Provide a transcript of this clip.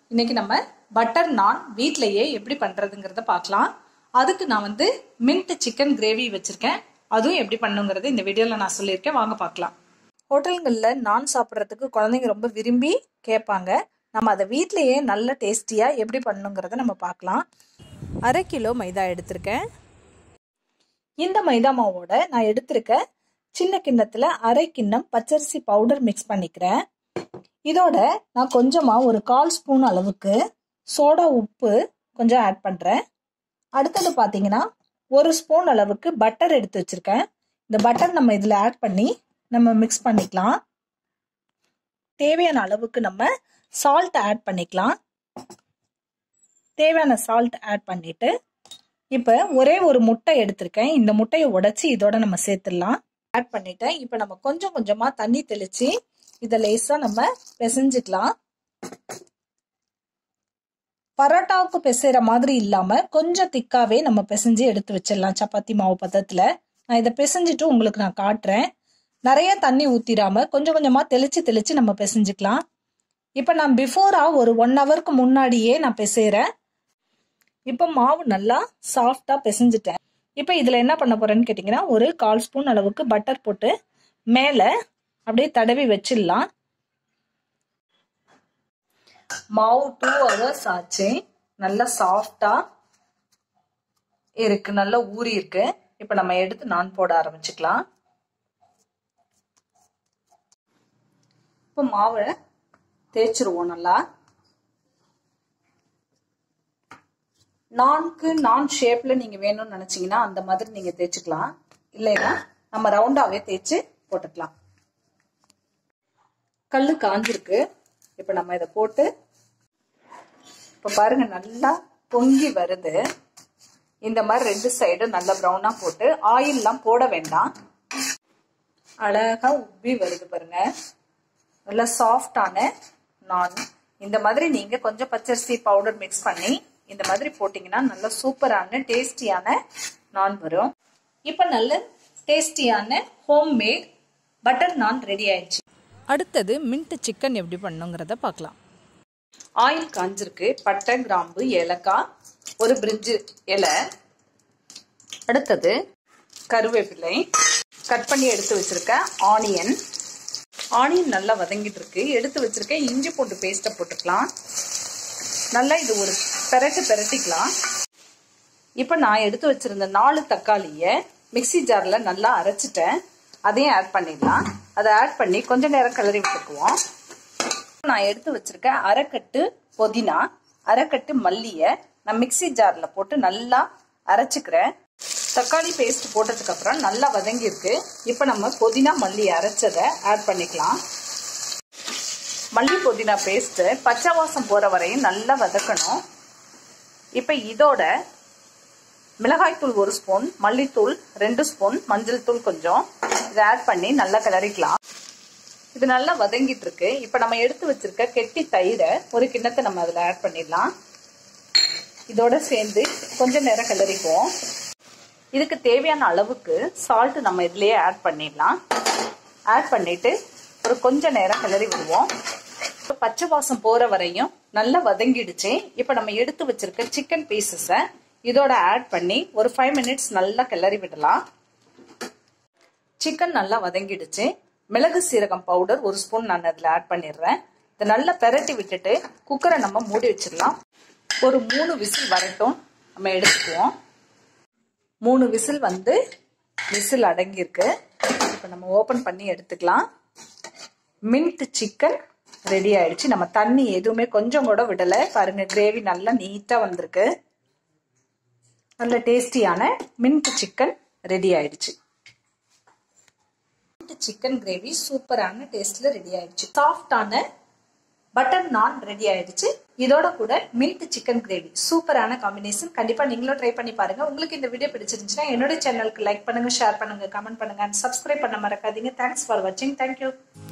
இன்னைக்கு நம்ம பட்டர் நான் வீட்லயே எப்படி பண்றதுங்கிறத பார்க்கலாம் அதுக்கு நான் வந்து மின்ட் சிக்கன் கிரேவி வச்சிருக்கேன் அதுவும் எப்படி பண்ணுங்கிறது இந்த வீடியோல நான் சொல்லியிருக்கேன் வாங்க பார்க்கலாம் ஹோட்டல்களில் நான் சாப்பிட்றதுக்கு குழந்தைங்க ரொம்ப விரும்பி கேட்பாங்க நம்ம அதை வீட்லயே நல்ல டேஸ்டியாக எப்படி பண்ணுங்கிறத நம்ம பார்க்கலாம் அரை கிலோ மைதா எடுத்திருக்கேன் இந்த மைதா மாவோட நான் எடுத்திருக்க சின்ன கிண்ணத்தில் அரை கிண்ணம் பச்சரிசி பவுடர் மிக்ஸ் பண்ணிக்கிறேன் இதோட நான் கொஞ்சமாக ஒரு கால் ஸ்பூன் அளவுக்கு சோடா உப்பு கொஞ்சம் ஆட் பண்ணுறேன் அடுத்தது பார்த்தீங்கன்னா ஒரு ஸ்பூன் அளவுக்கு பட்டர் எடுத்து வச்சுருக்கேன் இந்த பட்டர் நம்ம இதில் ஆட் பண்ணி நம்ம மிக்ஸ் பண்ணிக்கலாம் தேவையான அளவுக்கு நம்ம சால்ட் ஆட் பண்ணிக்கலாம் தேவையான சால்ட் ஆட் பண்ணிட்டு இப்போ ஒரே ஒரு முட்டை எடுத்திருக்கேன் இந்த முட்டையை உடைச்சி இதோட நம்ம சேர்த்துடலாம் ஆட் பண்ணிட்டேன் இப்போ நம்ம கொஞ்சம் கொஞ்சமாக தண்ணி தெளித்து இதை லேசாக நம்ம பிசைஞ்சுக்கலாம் பரோட்டாவுக்கு பிசைகிற மாதிரி இல்லாமல் கொஞ்சம் திக்காவே நம்ம பிசைஞ்சு எடுத்து வச்சிடலாம் சப்பாத்தி மாவு பதத்தில் நான் இதை பிசைஞ்சிட்டு உங்களுக்கு நான் காட்டுறேன் நிறைய தண்ணி ஊற்றிடாம கொஞ்சம் கொஞ்சமாக தெளித்து தெளித்து நம்ம பிசைஞ்சுக்கலாம் இப்போ நான் பிஃபோராக ஒரு ஒன் ஹவருக்கு முன்னாடியே நான் பிசைகிறேன் இப்போ மாவு நல்லா சாஃப்டாக பிசைஞ்சிட்டேன் இப்போ இதில் என்ன பண்ண போகிறேன்னு கேட்டிங்கன்னா ஒரு கால் ஸ்பூன் அளவுக்கு பட்டர் போட்டு மேலே அப்படியே தடவி வச்சிடலாம் மாவு டூ ஹவர்ஸ் ஆச்சு நல்லா சாஃப்டா இருக்கு நல்லா ஊறி இருக்கு இப்ப நம்ம எடுத்து நான் போட ஆரம்பிச்சுக்கலாம் இப்போ மாவை தேய்ச்சிருவோம் நல்லா நான்கு நான் ஷேப்ல நீங்க வேணும்னு நினைச்சீங்கன்னா அந்த மாதிரி நீங்க தேய்ச்சிக்கலாம் இல்லைன்னா நம்ம ரவுண்டாவே தேய்ச்சி போட்டுக்கலாம் கல்லு காஞ்சிருக்கு இப்போ நம்ம இதை போட்டு இப்போ பாருங்க நல்லா பொங்கி வருது இந்த மாதிரி ரெண்டு சைடும் நல்லா ப்ரௌனா போட்டு ஆயில்லாம் போட வேண்டாம் அழகா உப்பி வருது பாருங்க நல்லா சாஃப்டான நான் இந்த மாதிரி நீங்க கொஞ்சம் பச்சரிசி பவுடர் மிக்ஸ் பண்ணி இந்த மாதிரி போட்டீங்கன்னா நல்ல சூப்பரான டேஸ்டியான நான் வரும் இப்போ நல்ல டேஸ்டியான homemade butter naan ready ஆயிடுச்சு அடுத்தது மின்ட் சிக்கன் எப்படி பண்ணுங்கிறத பார்க்கலாம் ஆயில் காஞ்சிருக்கு பட்டை கிராம்பு ஏலக்காய் ஒரு பிரிட்ஜு இலை அடுத்தது கருவேப்பிலை கட் பண்ணி எடுத்து வச்சிருக்க ஆனியன் ஆனியன் நல்லா வதங்கிட்டு இருக்கு எடுத்து வச்சிருக்க இஞ்சி பூண்டு பேஸ்ட்டை போட்டுக்கலாம் நல்லா இது ஒரு பெரட்டு பெரட்டிக்கலாம் இப்போ நான் எடுத்து வச்சிருந்த நாலு தக்காளியை மிக்சி ஜாரில் நல்லா அரைச்சிட்டேன் அதையும் ஆட் பண்ணிடலாம் அதை ஆட் பண்ணி கொஞ்ச நேரம் கிளறி விட்டுக்குவோம் நான் எடுத்து வச்சிருக்க அரைக்கட்டு புதினா அரைக்கட்டு மல்லியை நான் மிக்சி ஜாரில் போட்டு நல்லா அரைச்சிக்கிறேன் தக்காளி பேஸ்ட் போட்டதுக்கு அப்புறம் நல்லா வதங்கியிருக்கு இப்போ நம்ம புதினா மல்லி அரைச்சதை ஆட் பண்ணிக்கலாம் மல்லி புதினா பேஸ்ட்டு பச்சை வாசம் போகிற வரையும் நல்லா வதக்கணும் இப்போ இதோட மிளகாய்த்தூள் ஒரு ஸ்பூன் மல்லித்தூள் ரெண்டு ஸ்பூன் மஞ்சள் தூள் கொஞ்சம் இதை ஆட் பண்ணி நல்லா கிளறிக்கலாம் இது நல்லா வதங்கிட்டு இருக்கு இப்போ நம்ம எடுத்து வச்சிருக்க கெட்டி தயிரை ஒரு கிண்ணத்தை நம்ம அதில் ஆட் பண்ணிடலாம் இதோட சேர்ந்து கொஞ்ச நேரம் கிளறிக்குவோம் இதுக்கு தேவையான அளவுக்கு சால்ட் நம்ம இதுலயே ஆட் பண்ணிடலாம் ஆட் பண்ணிட்டு ஒரு கொஞ்ச நேரம் கிளறி விடுவோம் பச்சை வாசம் போற வரையும் நல்லா வதங்கிடுச்சு இப்போ நம்ம எடுத்து வச்சிருக்க சிக்கன் பீசஸை இதோட ஆட் பண்ணி ஒரு ஃபைவ் மினிட்ஸ் நல்லா கிளறி விடலாம் சிக்கன் நல்லா வதங்கிடுச்சு மிளகு சீரகம் பவுடர் ஒரு ஸ்பூன் நான் அதில் ஆட் பண்ணிடுறேன் இதை நல்லா பெரட்டி விட்டுட்டு குக்கரை நம்ம மூடி வச்சிடலாம் ஒரு மூணு விசில் வரட்டும் நம்ம எடுத்துக்குவோம் மூணு விசில் வந்து விசில் அடங்கியிருக்கு இப்போ நம்ம ஓப்பன் பண்ணி எடுத்துக்கலாம் மின்ட் சிக்கன் ரெடி ஆயிடுச்சு நம்ம தண்ணி எதுவுமே கொஞ்சம் கூட விடலை பாருங்க கிரேவி நல்லா நீட்டாக வந்திருக்கு நல்ல டேஸ்டியான மின்ட் சிக்கன் ரெடி ஆயிடுச்சு சிக்கன் கிரேவி சூப்பரான டேஸ்ட்ல ரெடி ஆயிடுச்சு சாஃப்டான பட்டர் நான் ரெடி ஆயிடுச்சு இதோட கூட மின்ட் சிக்கன் கிரேவி சூப்பரான காம்பினேஷன் கண்டிப்பா நீங்களும் ட்ரை பண்ணி பாருங்க உங்களுக்கு இந்த வீடியோ பிடிச்சிருந்துச்சுன்னா என்னோட சேனலுக்கு லைக் பண்ணுங்க ஷேர் பண்ணுங்க கமெண்ட் பண்ணுங்க அண்ட் சப்ஸ்கிரைப் பண்ண மறக்காதீங்க தேங்க்ஸ் ஃபார் வாட்சிங் தேங்க்யூ